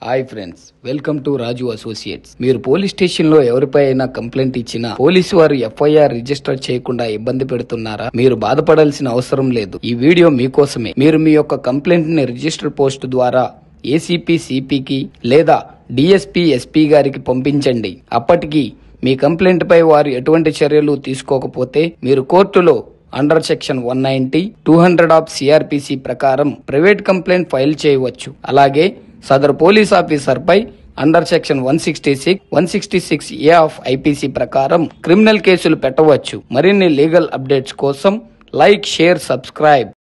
hi friends welcome to Raju associates మీరు police station లో ఎవరిపై అయినా కంప్లైంట్ ఇచ్చినా పోలీసు వారు ఎఫ్ఐఆర్ రిజిస్టర్ చేయకుండా ఇబ్బంది పెడుతున్నారా మీరు బాధపడాల్సిన అవసరం లేదు ఈ వీడియో మీకోసమే మీరు మీ యొక్క కంప్లైంట్ ని రిజిస్టర్ పోస్ట్ ద్వారా ఏసీపీ సిపికి లేదా డిఎస్పీ ఎస్పీ గారికి పంపించండి అప్పటికి మీ కంప్లైంట్ పై వారు ఎటువంటి చర్యలు తీసుకోకపోతే మీరు కోర్టులో under section one ninety two hundred of CRPC ప్రకారం ప్రైవేట్ కంప్లైంట్ ఫైల్ చేయవచ్చు అలాగే సదరు పోలీస్ ఆఫీసర్ పై under section one sixty six one sixty six A of IPC ప్రకారం క్రిమినల్ కేసులు పెట్టవచ్చు మరిన్ని లీగల్ అప్డేట్స్ కోసం లైక్ షేర్ సబ్స్క్రైబ్